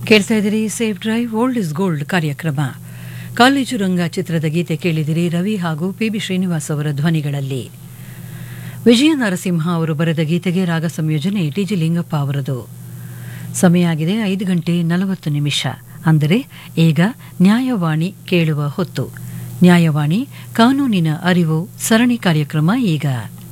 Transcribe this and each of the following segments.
ಕೇಳ್ತಾ ಇದ್ದೀರಿ safe drive old is gold ಕಾರ್ಯಕ್ರಮ ಕಾಲೇಜು ರಂಗ ಚಿತ್ರದ ಗೀತೆ ಕೇಳಿದಿರಿ ರವಿ ಹಾಗೂ ಪಿ ಬಿ ಶ್ರೀನಿವಾಸ್ ಅವರ ಧ್ವನಿಗಳಲ್ಲಿ ವಿಜಯ ನರಸಿಂಹ ಅವರು ಬರೆದ ಗೀತೆಗೆ ರಾಗ ಸಂಯೋಜನೆ ಟಿಜಿ ಲಿಂಗಪ್ಪ ಅವರದು ಸಮಯ ಆಗಿದೆ ಐದು ಗಂಟೆ ನಲವತ್ತು ನಿಮಿಷ ಅಂದರೆ ಈಗ ನ್ಯಾಯವಾಣಿ ಕೇಳುವ ಹೊತ್ತು ನ್ಯಾಯವಾಣಿ ಕಾನೂನಿನ ಅರಿವು ಸರಣಿ ಕಾರ್ಯಕ್ರಮ ಈಗ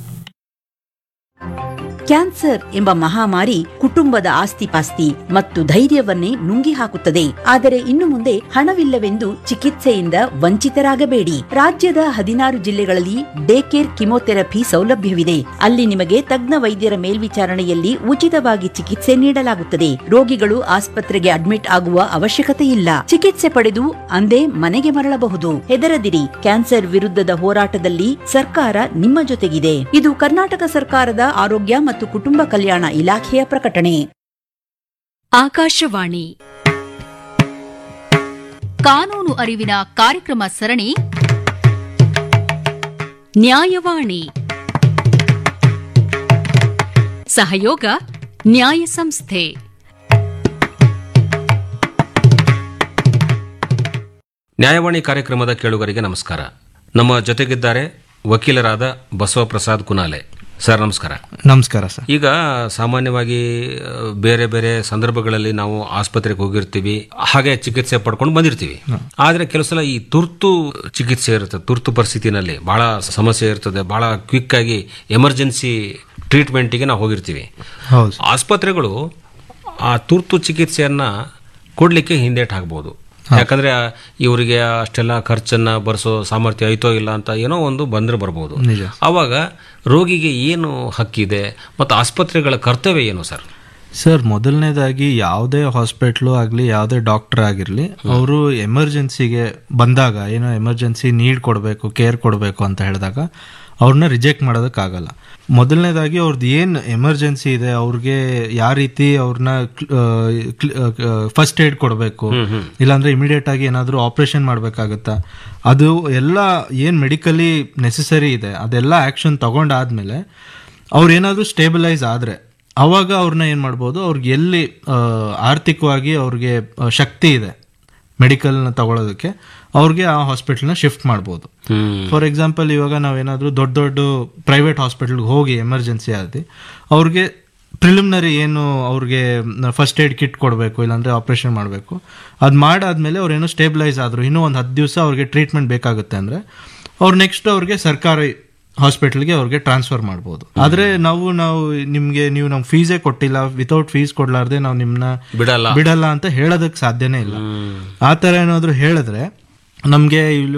ಕ್ಯಾನ್ಸರ್ ಎಂಬ ಮಹಾಮಾರಿ ಕುಟುಂಬದ ಆಸ್ತಿಪಾಸ್ತಿ ಮತ್ತು ಧೈರ್ಯವನ್ನೇ ನುಂಗಿ ಹಾಕುತ್ತದೆ ಆದರೆ ಇನ್ನು ಮುಂದೆ ಹಣವಿಲ್ಲವೆಂದು ಚಿಕಿತ್ಸೆಯಿಂದ ವಂಚಿತರಾಗಬೇಡಿ ರಾಜ್ಯದ ಹದಿನಾರು ಜಿಲ್ಲೆಗಳಲ್ಲಿ ಡೇ ಕೇರ್ ಕಿಮೋಥೆರಪಿ ಸೌಲಭ್ಯವಿದೆ ಅಲ್ಲಿ ನಿಮಗೆ ತಜ್ಞ ವೈದ್ಯರ ಮೇಲ್ವಿಚಾರಣೆಯಲ್ಲಿ ಉಚಿತವಾಗಿ ಚಿಕಿತ್ಸೆ ನೀಡಲಾಗುತ್ತದೆ ರೋಗಿಗಳು ಆಸ್ಪತ್ರೆಗೆ ಅಡ್ಮಿಟ್ ಆಗುವ ಅವಶ್ಯಕತೆ ಇಲ್ಲ ಚಿಕಿತ್ಸೆ ಪಡೆದು ಅಂದೇ ಮನೆಗೆ ಮರಳಬಹುದು ಹೆದರದಿರಿ ಕ್ಯಾನ್ಸರ್ ವಿರುದ್ಧದ ಹೋರಾಟದಲ್ಲಿ ಸರ್ಕಾರ ನಿಮ್ಮ ಜೊತೆಗಿದೆ ಇದು ಕರ್ನಾಟಕ ಸರ್ಕಾರದ ಆರೋಗ್ಯ ಮತ್ತು ಕುಟುಂಬ ಕಲ್ಯಾಣ ಇಲಾಖೆಯ ಪ್ರಕಟಣೆ ಆಕಾಶವಾಣಿ ಕಾನೂನು ಅರಿವಿನ ಕಾರ್ಯಕ್ರಮ ಸರಣಿ ನ್ಯಾಯವಾಣಿ ಸಹಯೋಗ ನ್ಯಾಯ ಸಂಸ್ಥೆ ನ್ಯಾಯವಾಣಿ ಕಾರ್ಯಕ್ರಮದ ಕೇಳುಗರಿಗೆ ನಮಸ್ಕಾರ ನಮ್ಮ ಜೊತೆಗಿದ್ದಾರೆ ವಕೀಲರಾದ ಬಸವಪ್ರಸಾದ್ ಕುನಾಲೆ ಸರ್ ನಮಸ್ಕಾರ ನಮಸ್ಕಾರ ಸರ್ ಈಗ ಸಾಮಾನ್ಯವಾಗಿ ಆ, ಬೇರೆ ಬೇರೆ ಸಂದರ್ಭಗಳಲ್ಲಿ ನಾವು ಆಸ್ಪತ್ರೆಗೆ ಹೋಗಿರ್ತೀವಿ ಹಾಗೆ ಚಿಕಿತ್ಸೆ ಪಡ್ಕೊಂಡು ಬಂದಿರ್ತೀವಿ ಆದ್ರೆ ಕೆಲವು ಸಲ ಈ ತುರ್ತು ಚಿಕಿತ್ಸೆ ಇರುತ್ತೆ ತುರ್ತು ಪರಿಸ್ಥಿತಿನಲ್ಲಿ ಬಹಳ ಸಮಸ್ಯೆ ಇರ್ತದೆ ಬಹಳ ಕ್ವಿಕ್ ಆಗಿ ಎಮರ್ಜೆನ್ಸಿ ಟ್ರೀಟ್ಮೆಂಟಿಗೆ ನಾವು ಹೋಗಿರ್ತೀವಿ ಹೌದು ಸರ್. ಆಸ್ಪತ್ರೆಗಳು ಆ ತುರ್ತು ಚಿಕಿತ್ಸೆಯನ್ನ ಕೊಡ್ಲಿಕ್ಕೆ ಹಿಂದೇಟ್ ಹಾಕ್ಬೋದು ಯಾಕಂದ್ರೆ ಆ, ಇವರಿಗೆ ಅಷ್ಟೆಲ್ಲ ಖರ್ಚನ್ನ ಭರಿಸೋ ಸಾಮರ್ಥ್ಯ ಐತೋ ಇಲ್ಲ ಅಂತ ಏನೋ ಒಂದು ಬಂದ್ರೆ ಬರ್ಬೋದು ನಿಜ. ಅವಾಗ ರೋಗಿಗೆ ಏನು ಹಕ್ಕಿದೆ ಮತ್ತು ಆಸ್ಪತ್ರೆಗಳ ಕರ್ತವ್ಯ ಏನು ಸರ್ ಸರ್ ಮೊದಲನೇದಾಗಿ ಯಾವುದೇ ಹಾಸ್ಪಿಟ್ಲು ಆಗಲಿ ಯಾವುದೇ ಡಾಕ್ಟರ್ ಆಗಿರಲಿ ಅವರು ಎಮರ್ಜೆನ್ಸಿಗೆ ಬಂದಾಗ ಏನೋ ಎಮರ್ಜೆನ್ಸಿ ನೀಡ್ ಕೊಡಬೇಕು ಕೇರ್ ಕೊಡಬೇಕು ಅಂತ ಹೇಳಿದಾಗ ಅವ್ರನ್ನ ರಿಜೆಕ್ಟ್ ಮಾಡೋದಕ್ಕಾಗಲ್ಲ ಮೊದಲನೇದಾಗಿ ಅವ್ರದ್ದು ಏನು ಎಮರ್ಜೆನ್ಸಿ ಇದೆ ಅವ್ರಿಗೆ ಯಾವ ರೀತಿ ಅವ್ರನ್ನ ಫಸ್ಟ್ ಏಡ್ ಕೊಡಬೇಕು ಇಲ್ಲಾಂದ್ರೆ ಇಮಿಡಿಯೇಟ್ ಆಗಿ ಏನಾದರೂ ಆಪರೇಷನ್ ಮಾಡಬೇಕಾಗತ್ತಾ ಅದು ಎಲ್ಲ ಏನು ಮೆಡಿಕಲಿ ನೆಸೆಸರಿ ಇದೆ ಅದೆಲ್ಲ ಆ್ಯಕ್ಷನ್ ತಗೊಂಡಾದ್ಮೇಲೆ ಅವ್ರು ಏನಾದರೂ ಸ್ಟೇಬಿಲೈಸ್ ಆದರೆ ಅವಾಗ ಅವ್ರನ್ನ ಏನು ಮಾಡ್ಬೋದು ಅವ್ರಿಗೆ ಎಲ್ಲಿ ಆ, ಆರ್ಥಿಕವಾಗಿ ಅವ್ರಿಗೆ ಆ, ಶಕ್ತಿ ಇದೆ ಮೆಡಿಕಲ್ನ ತಗೊಳ್ಳೋದಕ್ಕೆ ಅವ್ರಿಗೆ ಆ ಹಾಸ್ಪಿಟಲ್ನ ಶಿಫ್ಟ್ ಮಾಡ್ಬೋದು ಫಾರ್ ಎಕ್ಸಾಂಪಲ್ ಇವಾಗ ನಾವೇನಾದರೂ ದೊಡ್ಡ ದೊಡ್ಡ ಪ್ರೈವೇಟ್ ಹಾಸ್ಪಿಟಲ್ಗೆ ಹೋಗಿ ಎಮರ್ಜೆನ್ಸಿ ಆದಿ ಅವ್ರಿಗೆ ಪ್ರಿಲಿಮಿನರಿ ಏನು ಅವ್ರಿಗೆ ಫಸ್ಟ್ ಏಡ್ ಕಿಟ್ ಕೊಡಬೇಕು ಇಲ್ಲಾಂದ್ರೆ ಆಪರೇಷನ್ ಮಾಡಬೇಕು ಅದು ಮಾಡಾದ್ಮೇಲೆ ಅವ್ರೇನೋ ಸ್ಟೇಬಿಲೈಸ್ ಆದರು ಇನ್ನೂ ಒಂದು ಹತ್ತು ದಿವಸ ಅವ್ರಿಗೆ ಟ್ರೀಟ್ಮೆಂಟ್ ಬೇಕಾಗುತ್ತೆ ಅಂದರೆ ಅವ್ರು ನೆಕ್ಸ್ಟ್ ಅವ್ರಿಗೆ ಸರ್ಕಾರಿ ಹಾಸ್ಪಿಟಲ್ಗೆ ಅವ್ರಿಗೆ ಟ್ರಾನ್ಸ್ಫರ್ ಮಾಡ್ಬೋದು ಆದ್ರೆ ನಾವು ನಾವು ನಿಮ್ಗೆ ನೀವು ನಮ್ ಫೀಸೇ ಕೊಟ್ಟಿಲ್ಲ ವಿತೌಟ್ ಫೀಸ್ ಕೊಡ್ಲಾರ್ದೆ ನಾವು ನಿಮ್ನ ಬಿಡಲ್ಲ ಬಿಡಲ್ಲ ಅಂತ ಹೇಳೋದಕ್ಕೆ ಸಾಧ್ಯನೇ ಇಲ್ಲ ಆ ತರ ಏನಾದ್ರು ಹೇಳಿದ್ರೆ ನಮ್ಗೆ ಇಲ್ಲಿ